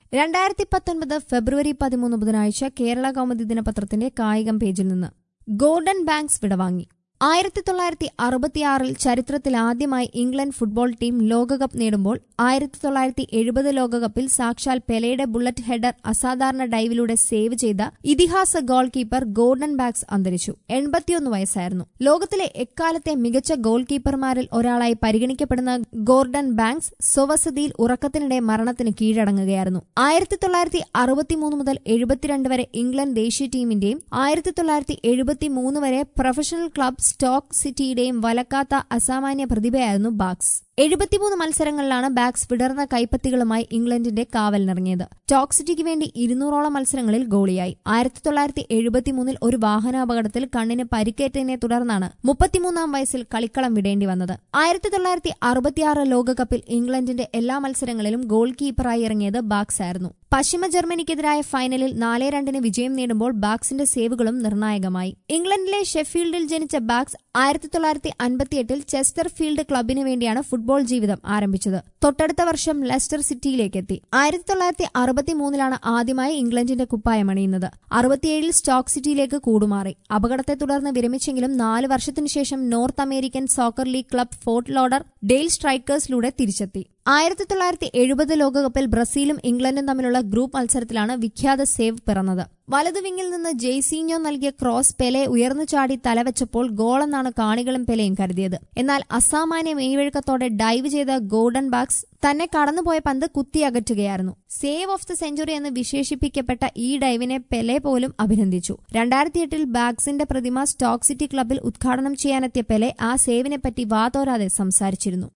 രണ്ടായിരത്തി പത്തൊൻപത് ഫെബ്രുവരി പതിമൂന്ന് ബുധനാഴ്ച കേരള കൗമുദി ദിനപത്രത്തിന്റെ കായികം പേജിൽ നിന്ന് ഗോൾഡൻ ബാങ്ക്സ് വിടവാങ്ങി ആയിരത്തി തൊള്ളായിരത്തി അറുപത്തിയാറിൽ ചരിത്രത്തിൽ ആദ്യമായി ഇംഗ്ലണ്ട് ഫുട്ബോൾ ടീം ലോകകപ്പ് നേടുമ്പോൾ ആയിരത്തി തൊള്ളായിരത്തി എഴുപത് ലോകകപ്പിൽ സാക്ഷാൽ പെലയുടെ ബുള്ളറ്റ് ഹെഡർ അസാധാരണ ഡൈവിലൂടെ സേവ് ചെയ്ത ഇതിഹാസ ഗോൾ കീപ്പർ ഗോർഡൻ ബാഗ്സ് അന്തരിച്ചു എൺപത്തിയൊന്ന് വയസ്സായിരുന്നു ലോകത്തിലെ എക്കാലത്തെ മികച്ച ഗോൾ കീപ്പർമാരിൽ ഒരാളായി പരിഗണിക്കപ്പെടുന്ന ഗോർഡൻ ബാങ്ക്സ് സ്വവസതിയിൽ ഉറക്കത്തിനിടെ മരണത്തിന് കീഴടങ്ങുകയായിരുന്നു ആയിരത്തി തൊള്ളായിരത്തി അറുപത്തിമൂന്ന് മുതൽ എഴുപത്തിരണ്ട് വരെ ഇംഗ്ലണ്ട് ദേശീയ ടീമിന്റെയും ആയിരത്തി തൊള്ളായിരത്തി എഴുപത്തിമൂന്ന് വരെ പ്രൊഫഷണൽ ക്ലബ് സ്റ്റോക്ക് സിറ്റിയുടെയും വലക്കാത്ത അസാമാന്യ പ്രതിഭയായിരുന്നു ബാക്സ് എഴുപത്തിമൂന്ന് മത്സരങ്ങളിലാണ് ബാക്സ് വിടർന്ന കൈപ്പത്തികളുമായി ഇംഗ്ലണ്ടിന്റെ കാവലിനിറങ്ങിയത് സ്റ്റോക്ക് സിറ്റിക്ക് വേണ്ടി ഇരുന്നൂറോളം മത്സരങ്ങളിൽ ഗോളിയായി ആയിരത്തി തൊള്ളായിരത്തി എഴുപത്തിമൂന്നിൽ ഒരു വാഹനാപകടത്തിൽ കണ്ണിന് പരിക്കേറ്റതിനെ തുടർന്നാണ് മുപ്പത്തിമൂന്നാം വയസ്സിൽ കളിക്കളം വിടേണ്ടി വന്നത് ആയിരത്തി തൊള്ളായിരത്തി അറുപത്തിയാറ് ലോകകപ്പിൽ ഇംഗ്ലണ്ടിന്റെ എല്ലാ മത്സരങ്ങളിലും ഗോൾ കീപ്പറായി ഇറങ്ങിയത് ബാക്സ് ആയിരുന്നു പശ്ചിമ ജർമ്മനിക്കെതിരായ ഫൈനലിൽ നാല് രണ്ടിന് വിജയം നേടുമ്പോൾ ബാക്സിന്റെ സേവുകളും നിർണായകമായി ഇംഗ്ലണ്ടിലെ ഷെഫീൽഡിൽ ജനിച്ച ബാക്സ് ആയിരത്തി തൊള്ളായിരത്തി അൻപത്തിയെട്ടിൽ ചെസ്റ്റർ ഫീൽഡ് ക്ലബിനു വേണ്ടിയാണ് ഫുട്ബോൾ ജീവിതം ആരംഭിച്ചത് തൊട്ടടുത്ത വർഷം ലെസ്റ്റർ സിറ്റിയിലേക്ക് എത്തി ആയിരത്തി തൊള്ളായിരത്തി അറുപത്തിമൂന്നിലാണ് ആദ്യമായി ഇംഗ്ലണ്ടിന്റെ കുപ്പായം അണിയുന്നത് അറുപത്തിയേഴിൽ സ്റ്റോക്ക് സിറ്റിയിലേക്ക് കൂടുമാറി അപകടത്തെ തുടർന്ന് വിരമിച്ചെങ്കിലും നാല് വർഷത്തിനു ശേഷം North American soccer league club Fort Lauderdale സ്ട്രൈക്കേഴ്സിലൂടെ തിരിച്ചെത്തി ആയിരത്തി തൊള്ളായിരത്തി എഴുപത് ലോകകപ്പിൽ ബ്രസീലും ഇംഗ്ലണ്ടും തമ്മിലുള്ള ഗ്രൂപ്പ് മത്സരത്തിലാണ് വിഖ്യാത സേവ് പിറന്നത് വലതു വിങ്ങിൽ നിന്ന് ജെയ്സീഞ്ഞോ നൽകിയ ക്രോസ് പെലെ ഉയർന്നു ചാടി തലവെച്ചപ്പോൾ ഗോളെന്നാണ് കാണികളും പെലയും കരുതിയത് എന്നാൽ അസാമാന്യ മെയ്വഴുക്കത്തോടെ ഡൈവ് ചെയ്ത ഗോൾഡൻ ബാക്സ് തന്നെ കടന്നുപോയ പന്ത് കുത്തിയകറ്റുകയായിരുന്നു സേവ് ഓഫ് ദ സെഞ്ചുറി എന്ന് വിശേഷിപ്പിക്കപ്പെട്ട ഈ ഡൈവിനെ പെലെ പോലും അഭിനന്ദിച്ചു രണ്ടായിരത്തി എട്ടിൽ ബാഗ്സിന്റെ പ്രതിമ സ്റ്റോക്ക് സിറ്റി ക്ലബിൽ ഉദ്ഘാടനം ചെയ്യാനെത്തിയ പെലെ ആ സേവിനെപ്പറ്റി വാതോരാതെ സംസാരിച്ചിരുന്നു